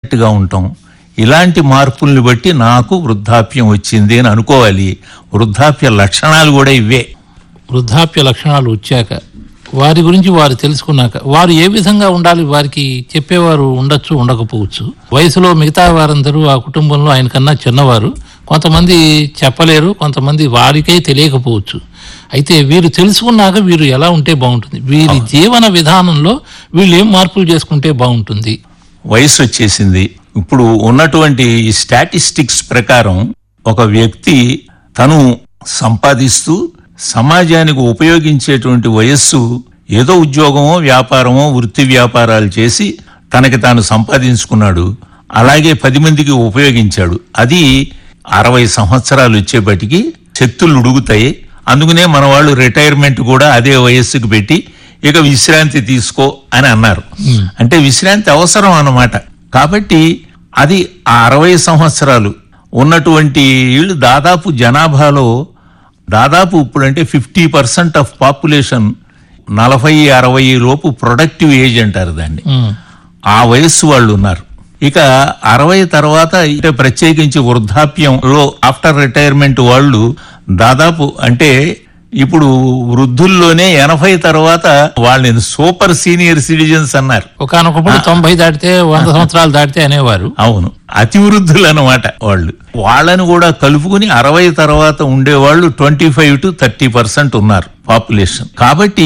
గా ఉంటాం ఇలాంటి మార్పుల్ని బట్టి నాకు వృద్ధాప్యం వచ్చింది అని అనుకోవాలి వృద్ధాప్య లక్షణాలు కూడా ఇవే వృద్ధాప్య లక్షణాలు వచ్చాక వారి గురించి వారు తెలుసుకున్నాక వారు ఏ విధంగా ఉండాలి వారికి చెప్పేవారు ఉండొచ్చు ఉండకపోవచ్చు వయసులో మిగతా వారందరూ ఆ కుటుంబంలో ఆయన కన్నా చిన్నవారు కొంతమంది చెప్పలేరు కొంతమంది వారికే తెలియకపోవచ్చు అయితే వీరు తెలుసుకున్నాక వీరు ఎలా ఉంటే బాగుంటుంది వీరి జీవన విధానంలో వీళ్ళు ఏం మార్పులు చేసుకుంటే బాగుంటుంది వయసు వచ్చేసింది ఇప్పుడు ఉన్నటువంటి ఈ స్టాటిస్టిక్స్ ప్రకారం ఒక వ్యక్తి తను సంపాదిస్తూ సమాజానికి ఉపయోగించేటువంటి వయస్సు ఏదో ఉద్యోగమో వ్యాపారమో వృత్తి వ్యాపారాలు చేసి తనకి తాను సంపాదించుకున్నాడు అలాగే పది మందికి ఉపయోగించాడు అది అరవై సంవత్సరాలు వచ్చేపటికి శక్తులు ఉడుగుతాయి అందుకనే మన వాళ్ళు రిటైర్మెంట్ కూడా అదే వయస్సుకు పెట్టి ఇక విశ్రాంతి తీసుకో అని అన్నారు అంటే విశ్రాంతి అవసరం అన్నమాట కాబట్టి అది ఆ అరవై సంవత్సరాలు ఉన్నటువంటి వీళ్ళు దాదాపు జనాభాలో దాదాపు ఇప్పుడంటే ఫిఫ్టీ పర్సెంట్ ఆఫ్ పాపులేషన్ నలభై అరవై లోపు ప్రొడక్టివ్ ఏజ్ అంటారు దాన్ని ఉమ్. ఆ వయస్సు వాళ్ళు ఉన్నారు ఇక అరవై తర్వాత అంటే ప్రత్యేకించి వృద్ధాప్యంలో ఆఫ్టర్ రిటైర్మెంట్ వాళ్ళు దాదాపు అంటే ఇప్పుడు వృద్ధుల్లోనే ఎనభై తర్వాత వాళ్ళని సూపర్ సీనియర్ సిటిజన్స్ అన్నారు ఒకానొకప్పుడు తొంభై దాటితే వంద సంవత్సరాలు దాటితే అనేవారు అవును అతి వృద్ధులు అన్నమాట వాళ్ళు వాళ్ళని కూడా కలుపుకుని అరవై తర్వాత ఉండేవాళ్ళు twenty five to thirty percent ఉన్నారు పాపులేషన్ కాబట్టి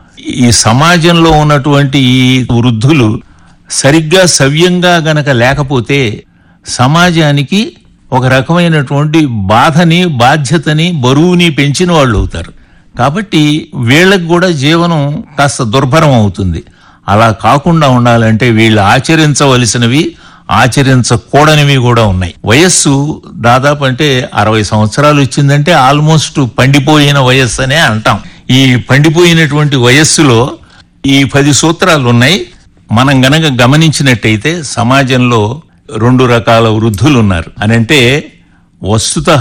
ఈ సమాజంలో ఉన్నటువంటి ఈ వృద్ధులు సరిగ్గా సవ్యంగా గనక లేకపోతే సమాజానికి ఒక రకమైనటువంటి బాధని బాధ్యతని బరువుని పెంచిన వాళ్ళు అవుతారు కాబట్టి వీళ్ళకి కూడా జీవనం కాస్త దుర్భరం అవుతుంది అలా కాకుండా ఉండాలంటే వీళ్ళు ఆచరించవలసినవి ఆచరించకూడనివి కూడా ఉన్నాయి వయస్సు దాదాపు అంటే అరవై సంవత్సరాలు వచ్చిందంటే ఆల్మోస్ట్ పండిపోయిన వయస్సు అనే అంటాం ఈ పండిపోయినటువంటి వయస్సులో ఈ పది సూత్రాలు ఉన్నాయి మనం గనక గమనించినట్టయితే సమాజంలో రెండు రకాల వృద్ధులు ఉన్నారు అని అంటే వస్తుత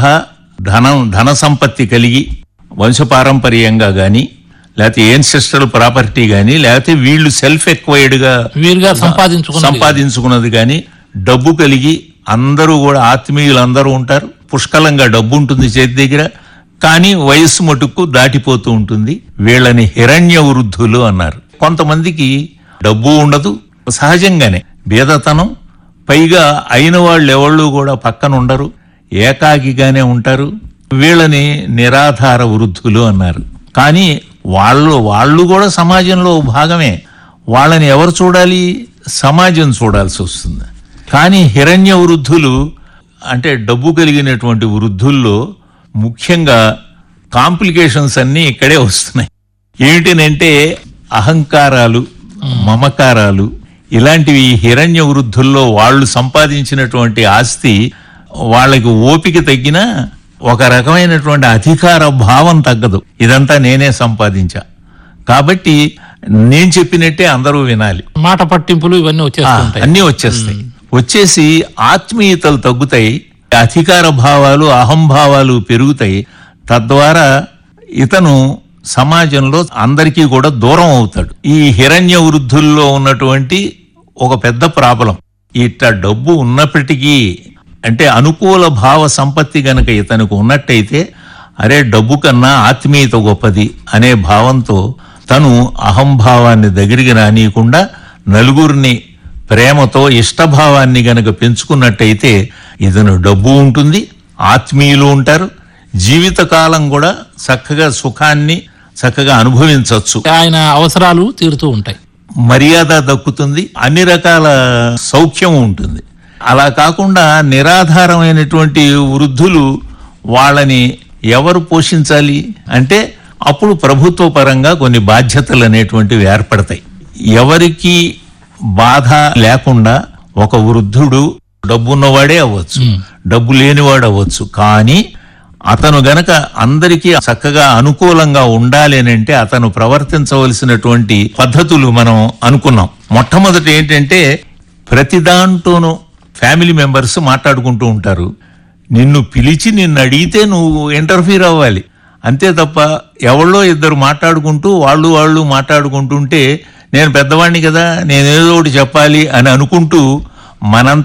ధనం ధన సంపత్తి కలిగి వంశపారంపర్యంగా గాని లేకపోతే ఏన్సెస్ట్రల్ ప్రాపర్టీ గాని లేకపోతే వీళ్ళు సెల్ఫ్ ఎక్వైర్డ్ గా వీరుగా సంపాదించుకున్నది సంపాదించుకున్నది కానీ డబ్బు కలిగి అందరూ కూడా ఆత్మీయులు అందరూ ఉంటారు పుష్కలంగా డబ్బు ఉంటుంది చేతి దగ్గర కానీ వయస్సు మటుకు దాటిపోతూ ఉంటుంది వీళ్ళని హిరణ్య వృద్ధులు అన్నారు కొంతమందికి డబ్బు ఉండదు సహజంగానే బీదతనం పైగా అయిన వాళ్ళు ఎవళ్ళు కూడా పక్కన ఉండరు ఏకాకిగానే ఉంటారు వీళ్ళని నిరాధార వృద్ధులు అన్నారు కానీ వాళ్ళు వాళ్ళు కూడా సమాజంలో భాగమే వాళ్ళని ఎవరు చూడాలి సమాజం చూడాల్సి వస్తుంది కానీ హిరణ్య వృద్ధులు అంటే డబ్బు కలిగినటువంటి వృద్ధుల్లో ముఖ్యంగా కాంప్లికేషన్స్ అన్నీ ఇక్కడే వస్తున్నాయి ఏమిటనంటే అహంకారాలు మమకారాలు ఇలాంటివి హిరణ్య వృద్ధుల్లో వాళ్ళు సంపాదించినటువంటి ఆస్తి వాళ్ళకి ఓపిక తగ్గినా ఒక రకమైనటువంటి అధికార భావం తగ్గదు ఇదంతా నేనే సంపాదించా కాబట్టి నేను చెప్పినట్టే అందరూ వినాలి మాట పట్టింపులు ఇవన్నీ ఆ, వచ్చేస్తుంటాయి అన్నీ వచ్చేస్తాయి వచ్చేసి ఆత్మీయతలు తగ్గుతాయి అధికార భావాలు అహంభావాలు పెరుగుతాయి తద్వారా ఇతను సమాజంలో అందరికీ కూడా దూరం అవుతాడు ఈ హిరణ్య వృద్ధుల్లో ఉన్నటువంటి ఒక పెద్ద ప్రాబ్లం ఇట్ట డబ్బు ఉన్నప్పటికీ అంటే అనుకూల భావ సంపత్తి గనక ఇతనికి ఉన్నట్టయితే అరే డబ్బు కన్నా ఆత్మీయత గొప్పది అనే భావంతో తను అహంభావాన్ని దగ్గరికి రానియకుండా నలుగురిని ప్రేమతో ఇష్టభావాన్ని గనక పెంచుకున్నట్టయితే ఇతను డబ్బు ఉంటుంది ఆత్మీయులు ఉంటారు జీవితకాలం కూడా చక్కగా సుఖాన్ని చక్కగా అనుభవించవచ్చు ఆయన అవసరాలు తీరుతూ ఉంటాయి మర్యాద దక్కుతుంది అన్ని రకాల సౌఖ్యం ఉంటుంది అలా కాకుండా నిరాధారమైనటువంటి వృద్ధులు వాళ్ళని ఎవరు పోషించాలి అంటే అప్పుడు ప్రభుత్వ పరంగా కొన్ని బాధ్యతలు అనేటువంటివి ఏర్పడతాయి ఎవరికి బాధ లేకుండా ఒక వృద్ధుడు డబ్బున్నవాడే అవ్వచ్చు డబ్బు లేనివాడు అవ్వచ్చు కానీ అతను గనక అందరికీ చక్కగా అనుకూలంగా ఉండాలి అని అంటే అతను ప్రవర్తించవలసినటువంటి పద్ధతులు మనం అనుకున్నాం మొట్టమొదటి ఏంటంటే ప్రతి దాంట్లోనూ ఫ్యామిలీ మెంబర్స్ మాట్లాడుకుంటూ ఉంటారు నిన్ను పిలిచి నిన్ను అడిగితే నువ్వు ఇంటర్ఫీర్ అవ్వాలి అంతే తప్ప ఎవళ్ళో ఇద్దరు మాట్లాడుకుంటూ వాళ్ళు వాళ్ళు మాట్లాడుకుంటుంటే నేను పెద్దవాడిని కదా నేను ఏదో ఒకటి చెప్పాలి అని అనుకుంటూ మనంత